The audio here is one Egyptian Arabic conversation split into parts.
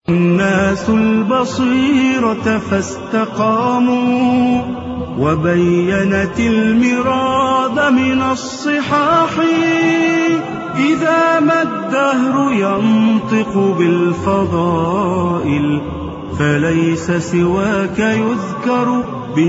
الناس البصيرة فاستقاموا وبينت المراد من الصحاح إذا ما الدهر ينطق بالفضائل فليس سواك يذكر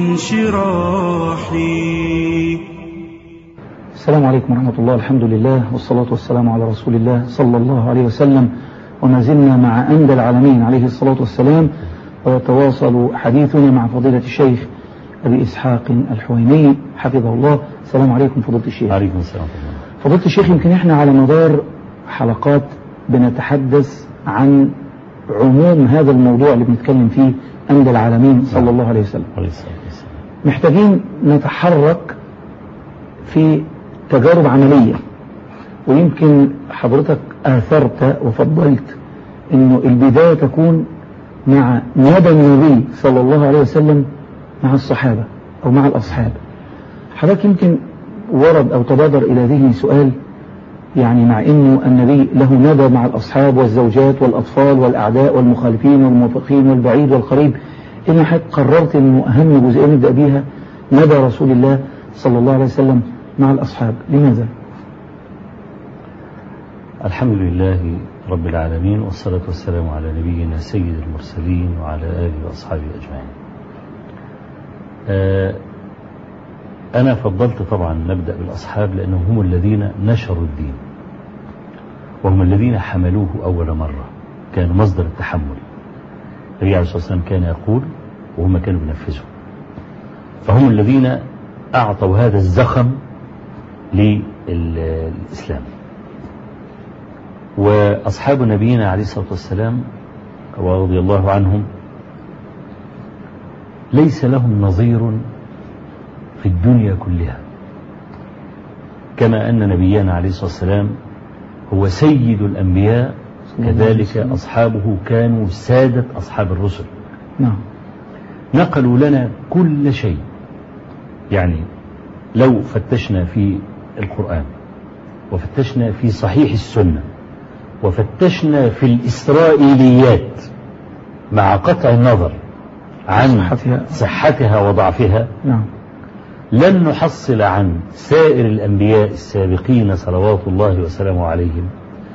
بانشراحي السلام عليكم ورحمة الله الحمد لله والصلاة والسلام على رسول الله صلى الله عليه وسلم وما زلنا مع أندى العالمين عليه الصلاة والسلام ويتواصل حديثنا مع فضيلة الشيخ أبي إسحاق الحويني حفظه الله السلام عليكم فضيلة الشيخ عليكم السلام فضيلة الشيخ يمكن احنا على مدار حلقات بنتحدث عن عموم هذا الموضوع اللي بنتكلم فيه أندى العالمين صلى الله عليه وسلم عليه الصلاة والسلام محتاجين نتحرك في تجارب عملية ويمكن حضرتك آثرت وفضلت انه البداية تكون مع ندى النبي صلى الله عليه وسلم مع الصحابة او مع الاصحاب حضرتك يمكن ورد او تبادر الى ذهني سؤال يعني مع انه النبي له ندى مع الاصحاب والزوجات والاطفال والاعداء والمخالفين والموافقين والبعيد والقريب ان حضرتك قررت انه اهم جزئيه نبدا بيها ندى رسول الله صلى الله عليه وسلم مع الاصحاب لماذا؟ الحمد لله رب العالمين والصلاة والسلام على نبينا سيد المرسلين وعلى آله وأصحابه أجمعين آه أنا فضلت طبعا نبدأ بالأصحاب لأنهم هم الذين نشروا الدين وهم الذين حملوه أول مرة كان مصدر التحمل النبي عليه الصلاة والسلام كان يقول وهم كانوا بينفذوا فهم الذين أعطوا هذا الزخم للإسلام وأصحاب نبينا عليه الصلاة والسلام ورضي الله عنهم ليس لهم نظير في الدنيا كلها كما أن نبينا عليه الصلاة والسلام هو سيد الأنبياء كذلك أصحابه كانوا سادة أصحاب الرسل نعم نقلوا لنا كل شيء يعني لو فتشنا في القرآن وفتشنا في صحيح السنه وفتشنا في الإسرائيليات مع قطع النظر عن صحتها. صحتها وضعفها نعم لن نحصل عن سائر الأنبياء السابقين صلوات الله وسلامه عليهم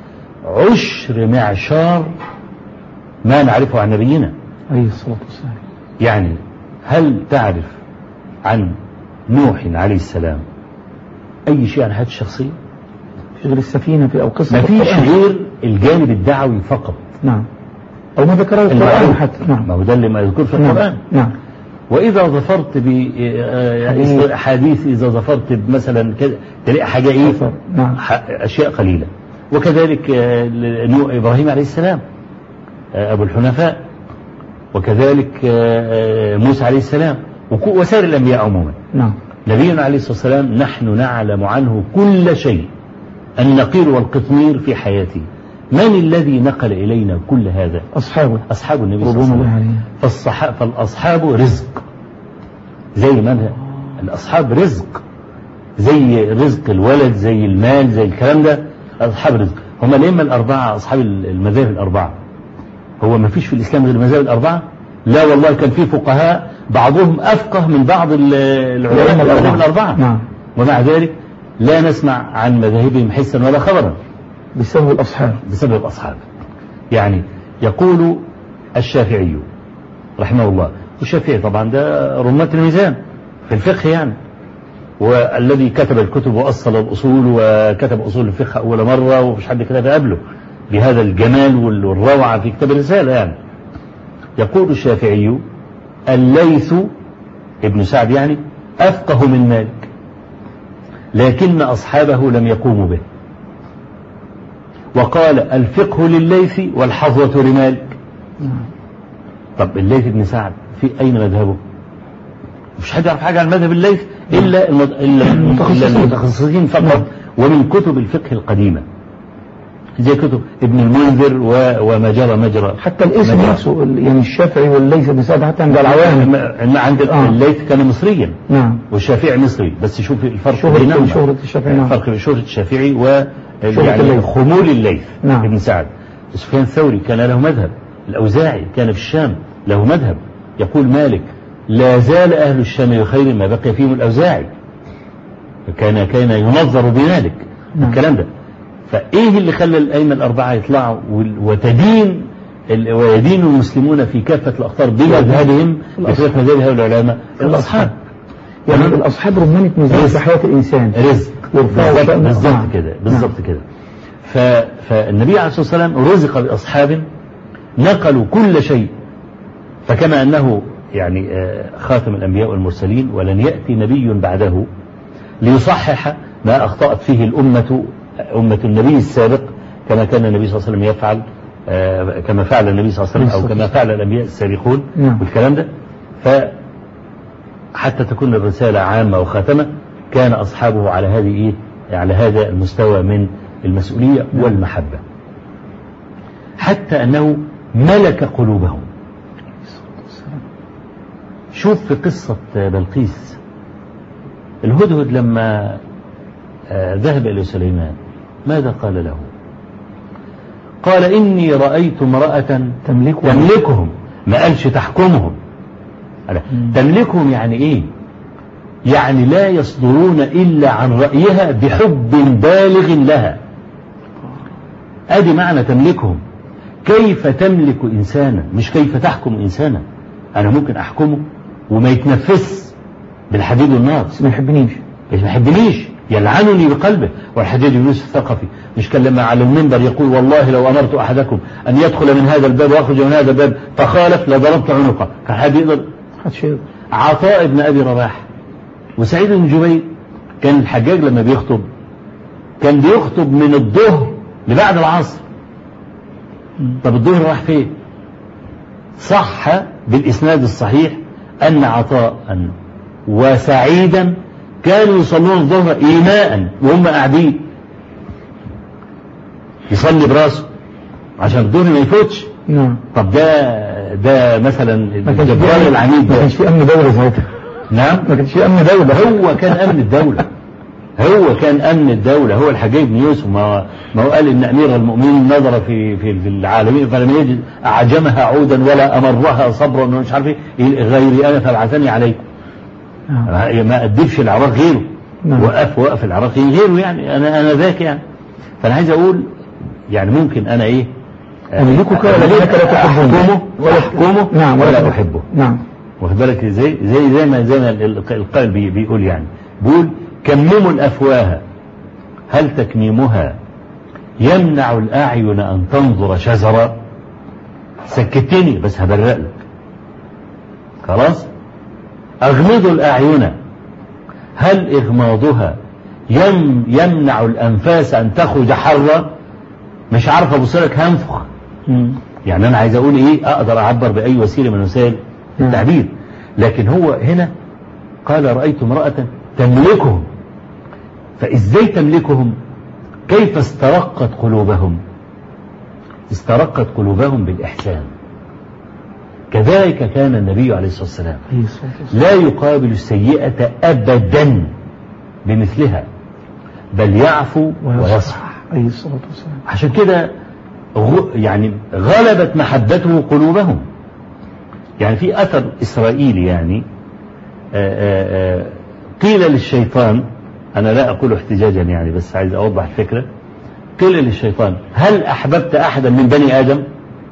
عشر معشار ما نعرفه عن نبينا عليه الصلاة والسلام يعني هل تعرف عن نوح عليه السلام أي شيء عن حياته الشخصية في غير السفينة في أو قصة ما فيش القرآن. غير الجانب الدعوي فقط نعم أو ما ذكره القرآن المعروف. حتى ما نعم هو ده اللي ما يذكر في نعم القرآن نعم وإذا ظفرت حديث. بحديث إذا ظفرت مثلا كده تلاقي حاجة إيه ظفر. نعم. ح- أشياء قليلة وكذلك آه، نوح إبراهيم عليه السلام آه، أبو الحنفاء وكذلك آه، آه، موسى عليه السلام وك- وسائر الأنبياء عموما نعم نبينا عليه الصلاة والسلام نحن نعلم عنه كل شيء النقير والقطمير في حياته من الذي نقل إلينا كل هذا أصحابه أصحاب النبي صلى الله رضوان عليه الله وسلم عليهم فالصح... فالأصحاب رزق زي ما الأصحاب رزق زي رزق الولد زي المال زي الكلام ده أصحاب رزق هم الأئمة الأربعة أصحاب المذاهب الأربعة هو ما فيش في الإسلام غير المذاهب الأربعة لا والله كان في فقهاء بعضهم أفقه من بعض ال- العلماء المذاهب الأربعة نعم ومع ذلك لا نسمع عن مذاهبهم حسا ولا خبرا بسبب الأصحاب بسبب الأصحاب يعني يقول الشافعي رحمه الله والشافعي طبعا ده رماة الميزان في الفقه يعني والذي كتب الكتب وأصل الأصول وكتب أصول الفقه أول مرة ومش حد كتب قبله بهذا الجمال وال- والروعة في كتاب الرسالة يعني يقول الشافعي الليث ابن سعد يعني أفقه من مالك لكن أصحابه لم يقوموا به وقال الفقه لليث والحظوة لمالك نعم طب الليث بن سعد في أين مذهبه مش حد يعرف حاجة عن مذهب الليث إلا المد- إلا المتخصصين. إلا المتخصصين فقط ومن كتب الفقه القديمة زي كتب ابن المنذر و- وما جرى مجرى حتى الاسم مجرى. نفسه ال- يعني الشافعي والليث بن سعد حتى عند العوام العوام عند آه. الليث كان مصريا نعم والشافعي مصري بس شوف الفرق شهرة بينهما شهرة الشافعي نعم فرق بين شهرة الشافعي و شهرة يعني الليث. خمول الليث نعم. ابن سعد سفيان الثوري كان له مذهب الأوزاعي كان في الشام له مذهب يقول مالك لا زال أهل الشام بخير ما بقي فيهم الأوزاعي كان كان ينظر بذلك نعم. الكلام ده فإيه اللي خلى الأئمة الأربعة يطلعوا وال- وتدين ال- ويدين المسلمون في كافة الأقطار بمذهبهم بخلاف مذهب هؤلاء العلماء الأصحاب يعني تمام؟ الأصحاب رمانة ميزان رزق. في حياة الإنسان رزق يرفعوا بالظبط شأن- بالظبط نعم. كده بالظبط كده ف... فالنبي عليه الصلاة والسلام رزق بأصحاب نقلوا كل شيء فكما أنه يعني آه، خاتم الأنبياء والمرسلين ولن يأتي نبي بعده ليصحح ما أخطأت فيه الأمة أمة النبي السابق كما كان النبي صلى الله عليه وسلم يفعل آه، كما فعل النبي صلى الله عليه وسلم أو كما فعل الأنبياء السابقون نعم. والكلام ده فحتى تكون الرسالة عامة وخاتمة كان أصحابه على هذه إيه على هذا المستوى من المسؤولية والمحبة حتى أنه ملك قلوبهم شوف في قصة بلقيس الهدهد لما آه، ذهب إلى سليمان ماذا قال له قال إني رأيت امرأة تملكهم. تملكهم ما قالش تحكمهم قال مم. تملكهم يعني إيه يعني لا يصدرون إلا عن رأيها بحب بالغ لها أدي معنى تملكهم كيف تملك إنسانا مش كيف تحكم إنسانا أنا ممكن أحكمه وما يتنفس بالحديد والنار بس ما يحبنيش مش ما يحبنيش يلعنني بقلبه والحجاج بن يوسف الثقفي مش كان لما على المنبر يقول والله لو امرت احدكم ان يدخل من هذا الباب ويخرج من هذا الباب فخالف لضربت عنقه كان حد يقدر محدش يقدر. عطاء بن ابي رباح وسعيد بن جبير كان الحجاج لما بيخطب كان بيخطب من الظهر لبعد العصر مم. طب الظهر راح فين صح بالاسناد الصحيح ان عطاء وسعيدا كانوا يصلون الظهر ايماء وهم قاعدين يصلي براسه عشان الظهر ما يفوتش نعم طب ده ده مثلا ما كانش الجبار في أمن- العنيد ما ده كانش في أمن دولة ساعتها نعم ما كانش في أمن دولة هو كان امن الدوله هو كان امن الدوله هو الحجاج بن يوسف ما ما هو قال ان امير المؤمنين نظر في في, في العالمين فلم يجد اعجمها عودا ولا امرها صبرا ومش عارف ايه غيري انا فابعثني عليكم نعم. ما أدبش العراق غيره نعم. وقف وقف العراق غيره يعني أنا أنا ذاك يعني فأنا عايز أقول يعني ممكن أنا إيه أملكك ولكنك لا تحبني. أحكمه ولا أحكمه نعم ولا أحبه نعم واخد بالك زي زي زي ما زي ما ال- القائل بي- بيقول يعني بيقول كمموا الأفواه هل تكميمها يمنع الأعين أن تنظر شزرا سكتني بس هبرق لك خلاص أغمضوا الأعين هل إغماضها يم يمنع الأنفاس أن تخرج حرا مش عارف أبص لك هنفخ مم. يعني أنا عايز أقول إيه أقدر أعبر بأي وسيلة من وسائل نعم. التعبير لكن هو هنا قال رأيت امرأة تملكهم فإزاي تملكهم كيف استرقت قلوبهم استرقت قلوبهم بالإحسان كذلك كان النبي عليه الصلاة والسلام عليه الصلاة والسلام. لا يقابل السيئة أبدا بمثلها بل يعفو ويصفح عليه الصلاة والسلام عشان كده غ- يعني غلبت محبته قلوبهم يعني في أثر إسرائيلي يعني آآ آآ قيل للشيطان أنا لا أقول احتجاجا يعني بس عايز أوضح الفكرة قيل للشيطان هل أحببت أحدا من بني آدم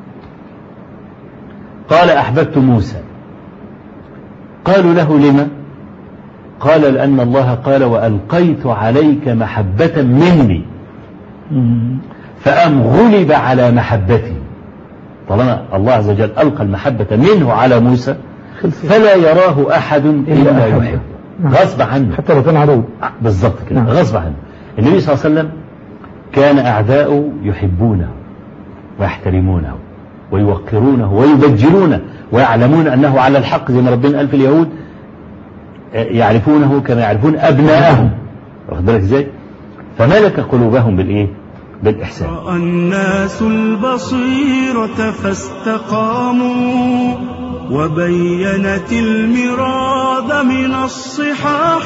قال أحببت موسى قالوا له لما قال لأن الله قال وألقيت عليك محبة مني مم. فأم غلب على محبته طالما الله عز وجل ألقى المحبة منه على موسى خلص. فلا يراه أحد إلا أحبه. يحبه نعم. غصب عنه حتى لو كان عدو بالضبط كده نعم. غصب عنه النبي صلى الله عليه وسلم كان أعداؤه يحبونه ويحترمونه ويوقرونه ويبجلونه ويعلمون أنه على الحق زي ما ربنا قال في اليهود آه، يعرفونه كما يعرفون أبناءهم واخد بالك ازاي؟ فملك قلوبهم بالإيه؟ بالإحسان رأى الناس البصيرة فاستقاموا وبينت المراد من الصحاح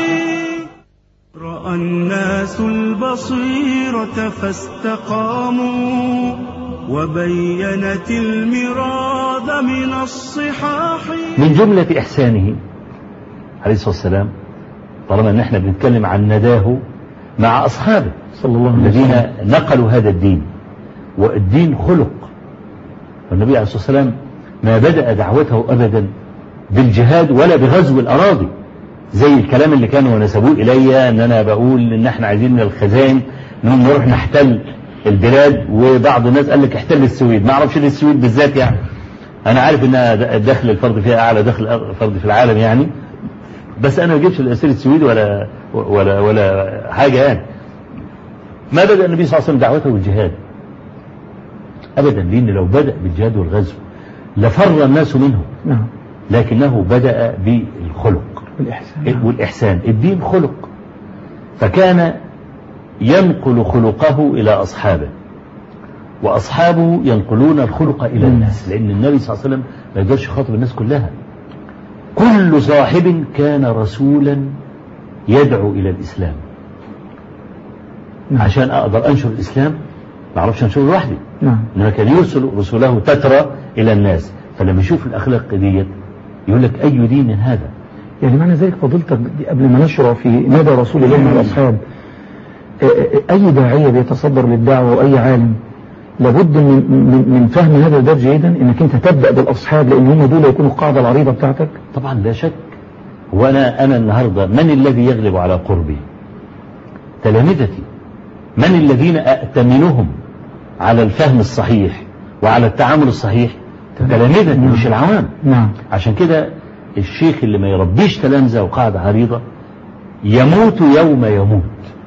رأى الناس البصيرة فاستقاموا وبينت المراد من الصحاح من جملة إحسانه عليه الصلاة والسلام طالما ان احنا بنتكلم عن نداه مع أصحابه صلى الله عليه الذين وسلم نقلوا هذا الدين والدين خلق والنبي عليه الصلاة والسلام ما بدأ دعوته أبدا بالجهاد ولا بغزو الأراضي زي الكلام اللي كانوا نسبوه إلي أن أنا بقول إن إحنا عايزين من الخزائن إنهم نروح نحتل البلاد وبعض الناس قال لك احتل السويد ما أعرفش ليه السويد بالذات يعني أنا عارف إن الدخل الفرد فيها أعلى دخل الفرد في العالم يعني بس أنا ما جبتش الأسير السويدي ولا ولا ولا حاجة يعني ما بدأ النبي صلى الله عليه وسلم دعوته بالجهاد أبدا لأن لو بدأ بالجهاد والغزو لفر الناس منه نعم لكنه بدأ بالخلق بالإحسان والإحسان الدين خلق فكان ينقل خلقه إلى أصحابه وأصحابه ينقلون الخلق إلى الناس لأن النبي صلى الله عليه وسلم ما يقدرش يخاطب الناس كلها كل صاحب كان رسولا يدعو إلى الإسلام نعم. عشان أقدر أنشر الإسلام ما أعرفش أنشره لوحدي نعم إنما كان يرسل رسله تترى إلى الناس فلما يشوف الأخلاق ديت يقول لك أي دين هذا يعني معنى ذلك فضيلتك دي قبل ما نشرع في ندى رسول الله مع الأصحاب آه، آه، أي داعية بيتصدر للدعوة وأي عالم لابد من, من, من فهم هذا الباب جيدا انك انت تبدأ بالأصحاب لأن هم دول يكونوا القاعدة العريضة بتاعتك طبعا لا شك وأنا أنا النهاردة من الذي يغلب على قربي تلامذتي من الذين أأتمنهم على الفهم الصحيح وعلى التعامل الصحيح تلامذتي مش العوام نعم عشان كده الشيخ اللي ما يربيش تلامذة وقاعدة عريضة يموت يوم يموت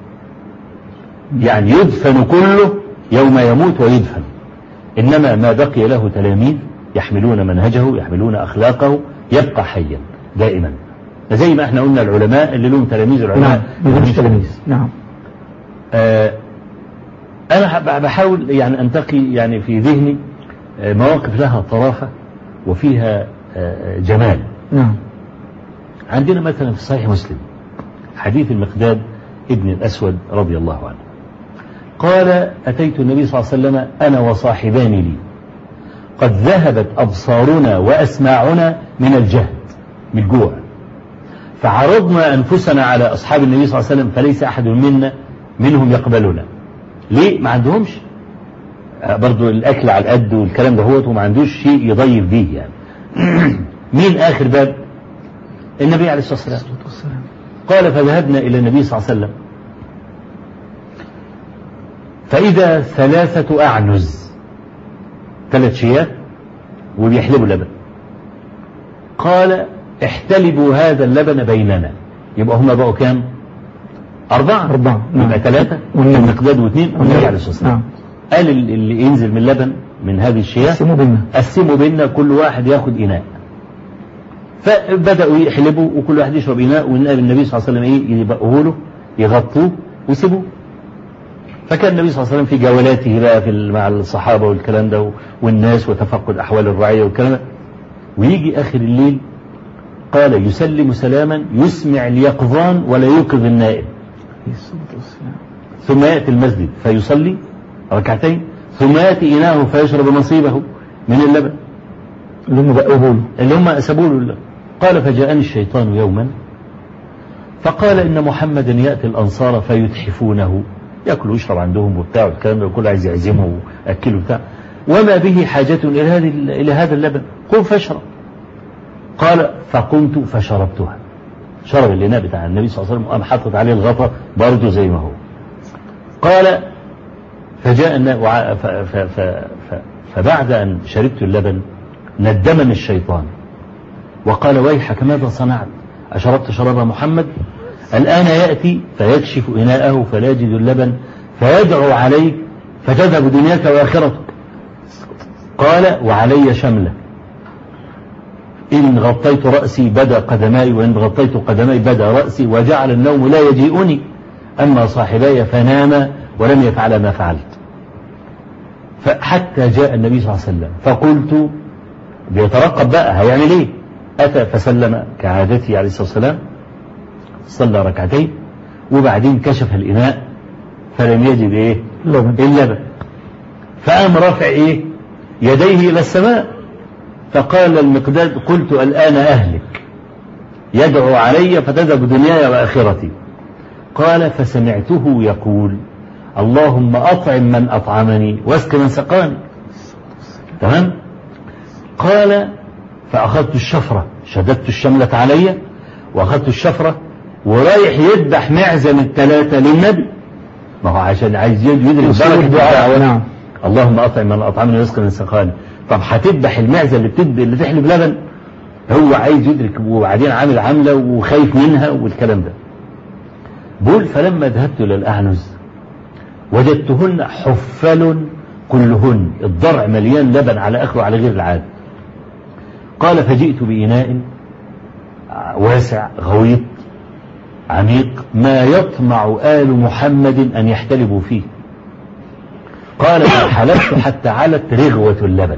يعني يدفن كله يوم يموت ويدفن إنما ما بقي له تلاميذ يحملون منهجه يحملون أخلاقه يبقى حيا دائما زي ما احنا قلنا العلماء اللي لهم تلاميذ نعم العلماء مش تلاميذ نعم آه، أنا ح- بحاول يعني أنتقي يعني في ذهني آه، مواقف لها طرافة وفيها آه، جمال نعم عندنا مثلا في صحيح مسلم حديث المقداد ابن الأسود رضي الله عنه قال أتيت النبي صلى الله عليه وسلم أنا وصاحبان لي قد ذهبت أبصارنا وأسماعنا من الجهد من الجوع فعرضنا أنفسنا على أصحاب النبي صلى الله عليه وسلم فليس أحد منا منهم يقبلنا ليه ما عندهمش آه، برضو الأكل على القد والكلام ده هو وما عندوش شيء يضيف به يعني مين آخر باب النبي عليه الصلاة والسلام الصلاة والسلام قال فذهبنا إلى النبي صلى الله عليه وسلم فإذا ثلاثة أعنز ثلاث شيات وبيحلبوا لبن قال احتلبوا هذا اللبن بيننا يبقى هما بقوا كام أربعة أربعة نعم. يبقى ثلاثة والنبي. المقداد واثنين والنبي عليه الصلاة والسلام نعم قال ال- اللي ينزل من اللبن من هذه الشياه قسموا بينا قسموا بيننا كل واحد ياخد إناء فبدأوا يحلبوا وكل واحد يشرب إناء والنبي النبي صلى الله عليه وسلم إيه يبقوه له يغطوه ويسيبوه فكان النبي صلى الله عليه وسلم في جولاته بقى في ال- مع الصحابة والكلام ده والناس وتفقد أحوال الرعية والكلام ده ويجي آخر الليل قال يسلم سلاما يسمع اليقظان ولا يوقظ النائم عليه الصلاة والسلام ثم يأتي المسجد فيصلي ركعتين ثم يأتي إناءه فيشرب نصيبه من اللبن اللي هم بقوه له اللي هم أسبوا له اللبن. قال فجاءني الشيطان يوما فقال إن محمدا يأتي الأنصار فيتحفونه يأكل ويشرب عندهم وبتاع والكلام ده وكل عايز يعزمه وأكله وبتاع وما به حاجة إلى هذه إلى هذا اللبن قم فاشرب قال فقمت فشربتها شرب الإناء بتاع النبي صلى الله عليه وسلم وقام حاطط عليه الغطا برضه زي ما هو قال فجاء النا- وع- ف- ف- ف- ف- فبعد أن شربت اللبن ندمني الشيطان وقال ويحك ماذا صنعت أشربت شراب محمد الآن يأتي فيكشف إناءه فلا يجد اللبن فيدعو عليك فتذهب دنياك وآخرتك قال وعلي شملة إن غطيت رأسي بدا قدماي وإن غطيت قدماي بدا رأسي وجعل النوم لا يجيئني أما صاحباي فناما ولم يفعل ما فعلت فحتى جاء النبي صلى الله عليه وسلم فقلت بيترقب بقى هيعمل ايه أتى فسلم كعادته عليه الصلاة والسلام صلى ركعتين وبعدين كشف الإناء فلم يجد ايه اللبن اللبن فقام رافع ايه يديه الى السماء فقال المقداد قلت الان اهلك يدعو علي فتذهب دنياي واخرتي قال فسمعته يقول اللهم اطعم من اطعمني واسق من سقاني تمام قال فاخذت الشفره شددت الشمله علي واخذت الشفره ورايح يذبح معزم الثلاثه للنبي ما هو عشان عايز يدرك وصول بركه الدعاء، الدعوه نعم. اللهم اطعم من اطعمني واسق من سقاني طب هتذبح المعزه اللي بتد... اللي تحلب لبن هو عايز يدرك وبعدين عامل عامله وخايف منها والكلام ده بقول فلما ذهبت الى الاعنز وجدتهن حفل كلهن الضرع مليان لبن على اخره على غير العاده قال فجئت بإناء واسع غويط عميق ما يطمع آل محمد أن يحتلبوا فيه قال فحلبت حتى علت رغوة اللبن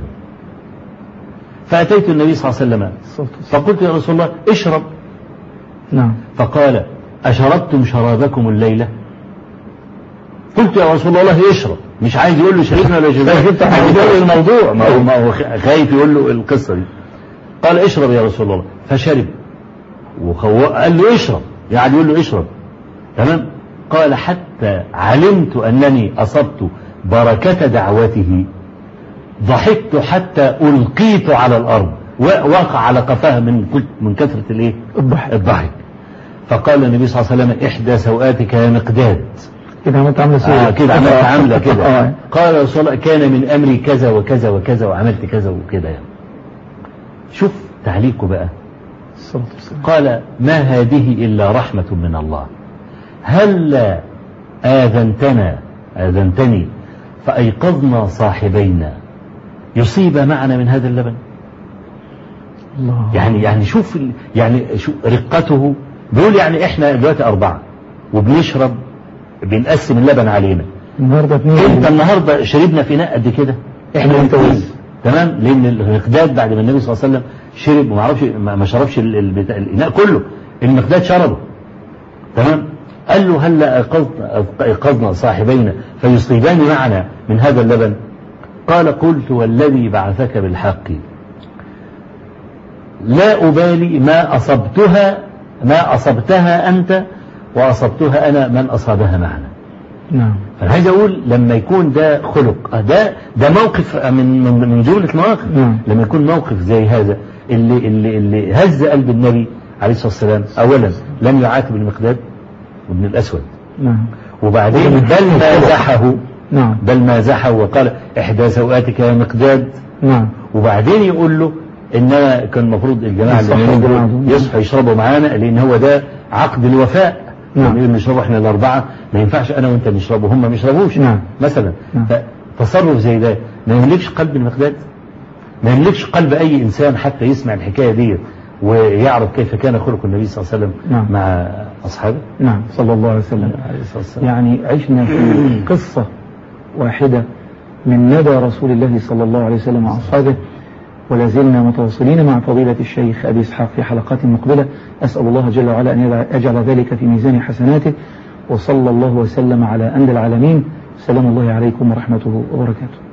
فأتيت النبي صلى الله عليه وسلم الصلاة والسلام. فقلت يا رسول الله اشرب نعم فقال أشربتم شرابكم الليلة قلت يا رسول الله اشرب مش عايز يقول له شربنا ولا شربنا طيب، انت عايز عايز يقول له تقول- الموضوع ما هو, ما هو خايف يقول له القصة دي قال اشرب يا رسول الله فشرب وخو... قال له اشرب يعني يقول له اشرب تمام قال حتى علمت أنني أصبت بركة دعوته ضحكت حتى ألقيت على الأرض وقع على قفاها من كل من كثرة الإيه؟ الضحك الضحك فقال النبي صلى الله عليه وسلم إحدى سوآتك يا مقداد كده عملت عامله سورة آه كده عملت عاملة كده آه. قال يا رسول الله كان من أمري كذا وكذا وكذا وعملت كذا وكذا يعني شوف تعليقه بقى الصلاة والسلام قال ما هذه إلا رحمة من الله هل آذنتنا آذنتني فأيقظنا صاحبينا يصيب معنا من هذا اللبن الله يعني يعني شوف ال- يعني شوف رقته بيقول يعني احنا دلوقتي أربعة وبنشرب بنقسم اللبن علينا النهارده اثنين انت النهارده شربنا في ناء قد كده احنا انت الاثنين بس. تمام لان المقداد بعد ما النبي صلى الله عليه وسلم شرب وما عرفش ما ما شربش ال- ال- بتاع- الاناء كله المقداد شربه تمام قال له هل ايقظنا ايقظنا صاحبينا فيصيبان معنا من هذا اللبن قال قلت والذي بعثك بالحق لا أبالي ما أصبتها ما أصبتها أنت وأصبتها أنا من أصابها معنا نعم فأنا عايز أقول لما يكون ده خلق آه ده ده موقف من من من جملة المواقف نعم. لما يكون موقف زي هذا اللي اللي اللي هز قلب النبي عليه الصلاة والسلام أولا لم يعاتب المقداد وابن الأسود نعم وبعدين بل مازحه نعم بل مازحه وقال إحدى سوآتك يا مقداد نعم وبعدين يقول له انما كان المفروض الجماعه يصحوا اللي الجماعة دول دول. يصحوا يشربوا معانا لان هو ده عقد الوفاء نعم. نعم. نشربوا احنا الاربعه ما ينفعش انا وانت نشرب وهم ما يشربوش نعم. مثلا نعم. فتصرف زي ده ما يملكش قلب المقداد ما يملكش قلب اي انسان حتى يسمع الحكايه دي ويعرف كيف كان خلق النبي صلى الله عليه وسلم نعم. مع اصحابه نعم صلى الله عليه وسلم عليه الصلاه والسلام يعني عشنا في قصة واحدة من ندى رسول الله صلى الله عليه وسلم مع أصحابه ولا زلنا متواصلين مع فضيلة الشيخ أبي إسحاق في حلقات مقبلة أسأل الله جل وعلا أن يجعل ذلك في ميزان حسناته وصلى الله وسلم على أندى العالمين سلام الله عليكم ورحمته وبركاته